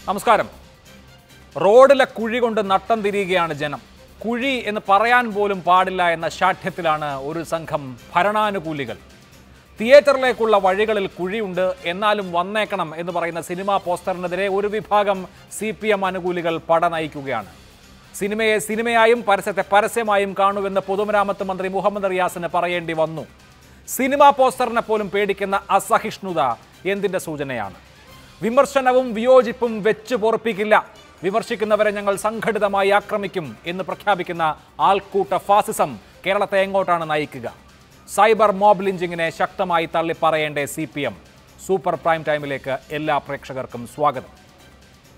നമസ്കാരം റോഡിലെ കുഴി കൊണ്ട് നട്ടം തിരിയുകയാണ് ജനം കുഴി എന്ന് പറയാൻ പോലും പാടില്ല എന്ന ശാഠ്യത്തിലാണ് ഒരു സംഘം ഭരണാനുകൂലികൾ തിയേറ്ററിലേക്കുള്ള വഴികളിൽ കുഴിയുണ്ട് എന്നാലും വന്നേക്കണം എന്ന് പറയുന്ന സിനിമാ പോസ്റ്ററിനെതിരെ ഒരു വിഭാഗം സി പി എം അനുകൂലികൾ പട നയിക്കുകയാണ് സിനിമയെ സിനിമയായും പരസ്യത്തെ പരസ്യമായും കാണുമെന്ന് പൊതുമരാമത്ത് മന്ത്രി മുഹമ്മദ് റിയാസിന് പറയേണ്ടി വന്നു സിനിമാ പോസ്റ്ററിനെ പോലും പേടിക്കുന്ന അസഹിഷ്ണുത എന്തിന്റെ സൂചനയാണ് വിമർശനവും വിയോജിപ്പും വെച്ച് പൊറപ്പിക്കില്ല വിമർശിക്കുന്നവരെ ഞങ്ങൾ സംഘടിതമായി ആക്രമിക്കും എന്ന് പ്രഖ്യാപിക്കുന്ന ആൾക്കൂട്ട ഫാസിസം കേരളത്തെ എങ്ങോട്ടാണ് നയിക്കുക സൈബർ മോബ് ലിഞ്ചിങ്ങിനെ ശക്തമായി തള്ളി പറയേണ്ടേ C P M super prime ടൈമിലേക്ക് എല്ലാ പ്രേക്ഷകർക്കും സ്വാഗതം